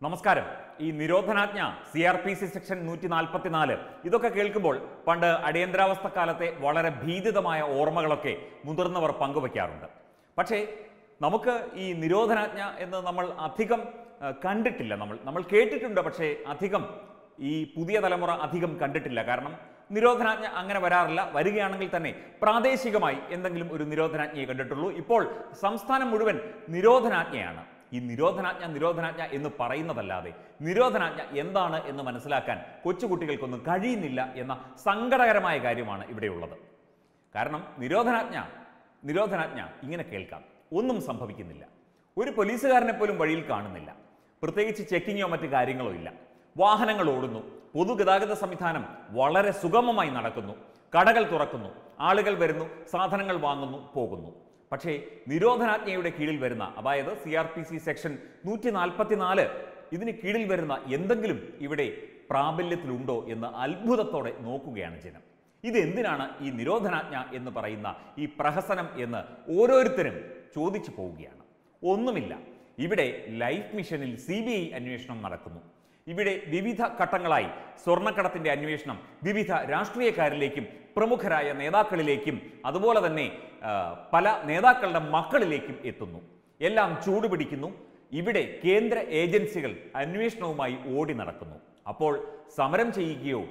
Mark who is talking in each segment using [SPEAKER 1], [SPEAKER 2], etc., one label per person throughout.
[SPEAKER 1] നമസ്കാരം ഈ നിരോധനാജ്ഞ C R P C section നൂറ്റി നാൽപ്പത്തിനാല് ഇതൊക്കെ കേൾക്കുമ്പോൾ പണ്ട് അടിയന്തരാവസ്ഥ കാലത്തെ വളരെ ഭീതിതമായ ഓർമ്മകളൊക്കെ മുതിർന്നവർ പങ്കുവയ്ക്കാറുണ്ട് പക്ഷേ നമുക്ക് ഈ നിരോധനാജ്ഞ എന്ന് നമ്മൾ അധികം ആ, കണ്ടിട്ടില്ല നമ്മൾ നമ്മൾ കേട്ടിട്ടുണ്ട് പക്ഷേ അധികം ഈ പുതിയ തലമുറ അധികം കണ്ടിട്ടില്ല കാരണം നിരോധനാജ്ഞ അങ്ങനെ വരാറില്ല വരികയാണെങ്കിൽ തന്നെ പ്രാദേശികമായി എന്തെങ്കിലും ഒരു നിരോധനാജ്ഞയെ കണ്ടിട്ടുള്ളൂ ഇപ്പോൾ സംസ്ഥാനം മുഴുവൻ നിരോധനാജ്ഞയാണ് ഈ നിരോധനാജ്ഞ നിരോധനാജ്ഞ എന്ന് പറയുന്നതല്ലാതെ നിരോധനാജ്ഞ എന്താണ് എന്ന് മനസ്സിലാക്കാൻ കൊച്ചുകുട്ടികൾക്കൊന്നും കഴിയുന്നില്ല എന്ന സങ്കടകരമായ കാര്യമാണ് ഇവിടെയുള്ളത് കാരണം നിരോധനാജ്ഞ നിരോധനാജ്ഞ ഇങ്ങനെ കേൾക്കാം ഒന്നും സംഭവിക്കുന്നില്ല ഒരു പോലീസുകാരനെ പോലും വഴിയിൽ കാണുന്നില്ല പ്രത്യേകിച്ച് ചെക്കിങ്ങോ മറ്റു കാര്യങ്ങളോ ഇല്ല വാഹനങ്ങൾ ഓടുന്നു പൊതുഗതാഗത സംവിധാനം വളരെ സുഗമമായി നടക്കുന്നു കടകൾ തുറക്കുന്നു ആളുകൾ വരുന്നു സാധനങ്ങൾ വാങ്ങുന്നു പോകുന്നു പക്ഷേ നിരോധനാജ്ഞയുടെ കീഴിൽ വരുന്ന അതായത് C R P C section നൂറ്റി നാൽപ്പത്തിനാല് ഇതിന് കീഴിൽ വരുന്ന എന്തെങ്കിലും ഇവിടെ പ്രാബല്യത്തിലുണ്ടോ എന്ന് അത്ഭുതത്തോടെ നോക്കുകയാണ് ജനം ഇത് എന്തിനാണ് ഈ നിരോധനാജ്ഞ എന്ന് പറയുന്ന ഈ പ്രഹസനം എന്ന് ഓരോരുത്തരും ചോദിച്ചു പോവുകയാണ് ഒന്നുമില്ല ഇവിടെ ലൈഫ് മിഷനിൽ സി ബി ഐ അന്വേഷണം നടക്കുന്നു ഇവിടെ വിവിധ ഘട്ടങ്ങളായി സ്വർണ്ണക്കടത്തിന്റെ അന്വേഷണം വിവിധ രാഷ്ട്രീയക്കാരിലേക്കും പ്രമുഖരായ നേതാക്കളിലേക്കും അതുപോലെ തന്നെ ആ, പല നേതാക്കളുടെ മക്കളിലേക്കും എത്തുന്നു എല്ലാം ചൂടുപിടിക്കുന്നു ഇവിടെ കേന്ദ്ര ഏജൻസികൾ അന്വേഷണവുമായി ഓടി നടക്കുന്നു അപ്പോൾ സമരം ചെയ്യുകയോ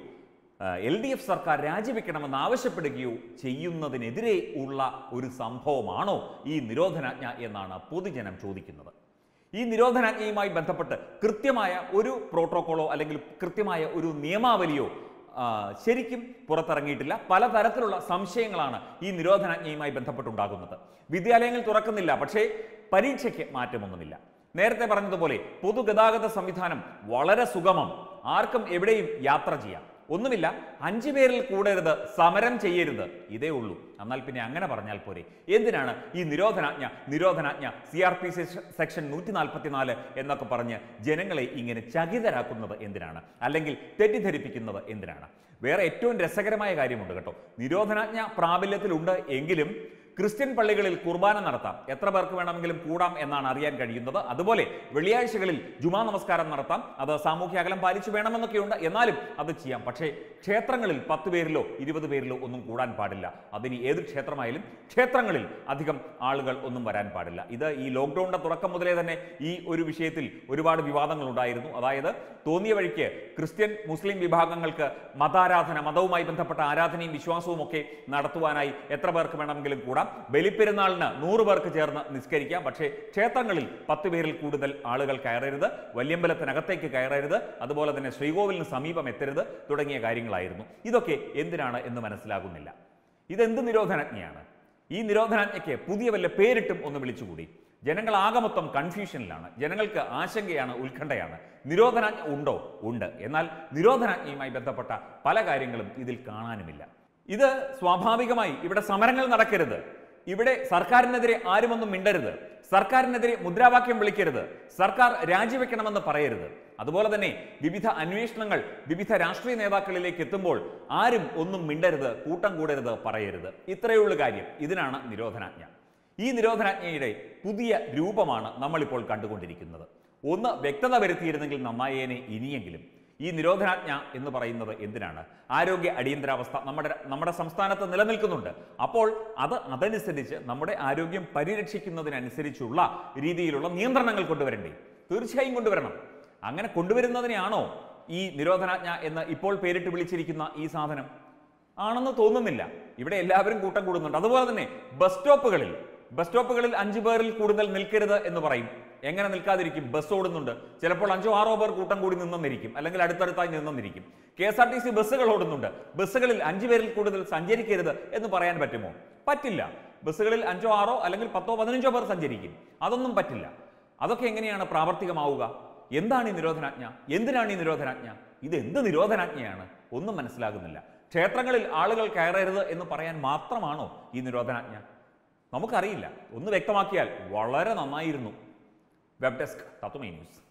[SPEAKER 1] എൽ ഡി എഫ് സർക്കാർ രാജിവെക്കണമെന്ന് ആവശ്യപ്പെടുകയോ ചെയ്യുന്നതിനെതിരെ ഉള്ള ഒരു സംഭവമാണോ ഈ നിരോധനാജ്ഞ എന്നാണ് പൊതുജനം ചോദിക്കുന്നത് ഈ നിരോധനാജ്ഞയുമായി ബന്ധപ്പെട്ട് കൃത്യമായ ഒരു പ്രോട്ടോക്കോളോ അല്ലെങ്കിൽ കൃത്യമായ ഒരു നിയമാവലിയോ ആ, ശരിക്കും പുറത്തിറങ്ങിയിട്ടില്ല പലതരത്തിലുള്ള സംശയങ്ങളാണ് ഈ നിരോധനാജ്ഞയുമായി ബന്ധപ്പെട്ടുണ്ടാകുന്നത് വിദ്യാലയങ്ങൾ തുറക്കുന്നില്ല പക്ഷേ പരീക്ഷയ്ക്ക് മാറ്റമൊന്നുമില്ല നേരത്തെ പറഞ്ഞതുപോലെ പൊതുഗതാഗത സംവിധാനം വളരെ സുഗമം ആർക്കും എവിടെയും യാത്ര ചെയ്യാം ഒന്നുമില്ല അഞ്ചു പേരിൽ കൂടരുത് സമരം ചെയ്യരുത് ഇതേ ഉള്ളൂ എന്നാൽ പിന്നെ അങ്ങനെ പറഞ്ഞാൽ പോരെ എന്തിനാണ് ഈ നിരോധനാജ്ഞ നിരോധനാജ്ഞ സി ആർ പി സെക്ഷൻ നൂറ്റി നാൽപ്പത്തിനാല് എന്നൊക്കെ പറഞ്ഞ് ജനങ്ങളെ ഇങ്ങനെ ചകിതരാക്കുന്നത് എന്തിനാണ് അല്ലെങ്കിൽ തെറ്റിദ്ധരിപ്പിക്കുന്നത് എന്തിനാണ് വേറെ ഏറ്റവും രസകരമായ കാര്യമുണ്ട് കേട്ടോ നിരോധനാജ്ഞ പ്രാബല്യത്തിലുണ്ട് എങ്കിലും ക്രിസ്ത്യൻ പള്ളികളിൽ കുർബാന നടത്താം എത്ര പേർക്ക് വേണമെങ്കിലും കൂടാം എന്നാണ് അറിയാൻ കഴിയുന്നത് അതുപോലെ വെള്ളിയാഴ്ചകളിൽ ജുമാ നമസ്കാരം നടത്താം അത് സാമൂഹ്യ അകലം പാലിച്ചു വേണമെന്നൊക്കെയുണ്ട് എന്നാലും അത് ചെയ്യാം പക്ഷേ ക്ഷേത്രങ്ങളിൽ പത്ത് പേരിലോ ഇരുപത് പേരിലോ ഒന്നും കൂടാൻ പാടില്ല അതിന് ഏത് ക്ഷേത്രമായാലും ക്ഷേത്രങ്ങളിൽ അധികം ആളുകൾ ഒന്നും വരാൻ പാടില്ല ഇത് ഈ ലോക്ക്ഡൌണിന്റെ തുടക്കം മുതലേ തന്നെ ഈ ഒരു വിഷയത്തിൽ ഒരുപാട് വിവാദങ്ങൾ ഉണ്ടായിരുന്നു അതായത് തോന്നിയ വഴിക്ക് ക്രിസ്ത്യൻ മുസ്ലിം വിഭാഗങ്ങൾക്ക് മതാരാധന മതവുമായി ബന്ധപ്പെട്ട ആരാധനയും വിശ്വാസവും ഒക്കെ നടത്തുവാനായി എത്ര പേർക്ക് വേണമെങ്കിലും കൂടാം ബലിപ്പെരുന്നാളിന് നൂറ് പേർക്ക് ചേർന്ന് നിസ്കരിക്കാം പക്ഷേ ക്ഷേത്രങ്ങളിൽ പത്ത് പേരിൽ കൂടുതൽ ആളുകൾ കയറരുത് വല്യമ്പലത്തിനകത്തേക്ക് കയറരുത് അതുപോലെ തന്നെ ശ്രീകോവിലിന് സമീപം എത്തരുത് തുടങ്ങിയ കാര്യങ്ങളായിരുന്നു ഇതൊക്കെ എന്തിനാണ് എന്ന് മനസ്സിലാകുന്നില്ല ഇതെന്ത് നിരോധനാജ്ഞയാണ് ഈ നിരോധനാജ്ഞയ്ക്ക് പുതിയ വല്ല പേരിട്ടും ഒന്ന് വിളിച്ചുകൂടി ജനങ്ങൾ ആകെ മൊത്തം കൺഫ്യൂഷനിലാണ് ജനങ്ങൾക്ക് ആശങ്കയാണ് ഉത്കണ്ഠയാണ് നിരോധനാജ്ഞ ഉണ്ടോ ഉണ്ട് എന്നാൽ നിരോധനാജ്ഞയുമായി ബന്ധപ്പെട്ട പല കാര്യങ്ങളും ഇതിൽ കാണാനുമില്ല ഇത് സ്വാഭാവികമായി ഇവിടെ സമരങ്ങൾ നടക്കരുത് ഇവിടെ സർക്കാരിനെതിരെ ആരുമൊന്നും മിണ്ടരുത് സർക്കാരിനെതിരെ മുദ്രാവാക്യം വിളിക്കരുത് സർക്കാർ രാജിവെക്കണമെന്ന് പറയരുത് അതുപോലെ തന്നെ വിവിധ അന്വേഷണങ്ങൾ വിവിധ രാഷ്ട്രീയ നേതാക്കളിലേക്ക് എത്തുമ്പോൾ ആരും ഒന്നും മിണ്ടരുത് കൂട്ടം കൂടരുത് പറയരുത് ഇത്രയുള്ള കാര്യം ഇതിനാണ് നിരോധനാജ്ഞ ഈ നിരോധനാജ്ഞയുടെ പുതിയ രൂപമാണ് നമ്മളിപ്പോൾ കണ്ടുകൊണ്ടിരിക്കുന്നത് ഒന്ന് വ്യക്തത വരുത്തിയിരുന്നെങ്കിൽ നന്നായേനെ ഇനിയെങ്കിലും ഈ നിരോധനാജ്ഞ എന്ന് പറയുന്നത് എന്തിനാണ് ആരോഗ്യ അടിയന്തരാവസ്ഥ നമ്മുടെ നമ്മുടെ സംസ്ഥാനത്ത് നിലനിൽക്കുന്നുണ്ട് അപ്പോൾ അത് അതനുസരിച്ച് നമ്മുടെ ആരോഗ്യം പരിരക്ഷിക്കുന്നതിനനുസരിച്ചുള്ള രീതിയിലുള്ള നിയന്ത്രണങ്ങൾ കൊണ്ടുവരണ്ടേ തീർച്ചയായും കൊണ്ടുവരണം അങ്ങനെ കൊണ്ടുവരുന്നതിനെയാണോ ഈ നിരോധനാജ്ഞ എന്ന് ഇപ്പോൾ പേരിട്ട് വിളിച്ചിരിക്കുന്ന ഈ സാധനം ആണെന്ന് തോന്നുന്നില്ല ഇവിടെ എല്ലാവരും കൂട്ടം കൂടുന്നുണ്ട് അതുപോലെ തന്നെ ബസ് സ്റ്റോപ്പുകളിൽ ബസ് സ്റ്റോപ്പുകളിൽ അഞ്ചു പേരിൽ കൂടുതൽ നിൽക്കരുത് എന്ന് പറയും എങ്ങനെ നിൽക്കാതിരിക്കും ബസ് ഓടുന്നുണ്ട് ചിലപ്പോൾ അഞ്ചോ ആറോ പേർ കൂട്ടം കൂടി നിന്നെന്നിരിക്കും അല്ലെങ്കിൽ അടുത്തടുത്തായി നിന്നെന്നിരിക്കും K S R T C ബസ്സുകൾ ഓടുന്നുണ്ട് ബസ്സുകളിൽ അഞ്ചു പേരിൽ കൂടുതൽ സഞ്ചരിക്കരുത് എന്ന് പറയാൻ പറ്റുമോ പറ്റില്ല ബസ്സുകളിൽ അഞ്ചോ ആറോ അല്ലെങ്കിൽ പത്തോ പതിനഞ്ചോ പേർ സഞ്ചരിക്കും അതൊന്നും പറ്റില്ല അതൊക്കെ എങ്ങനെയാണ് പ്രാവർത്തികമാവുക എന്താണ് ഈ നിരോധനാജ്ഞ എന്തിനാണ് ഈ നിരോധനാജ്ഞ ഇത് എന്ത് നിരോധനാജ്ഞയാണ് ഒന്നും മനസ്സിലാകുന്നില്ല ക്ഷേത്രങ്ങളിൽ ആളുകൾ കയറരുത് എന്ന് പറയാൻ മാത്രമാണോ ഈ നിരോധനാജ്ഞ നമുക്കറിയില്ല ഒന്ന് വ്യക്തമാക്കിയാൽ വളരെ നന്നായിരുന്നു വെബ് ഡെസ്ക് തത്വമേ ന്യൂസ്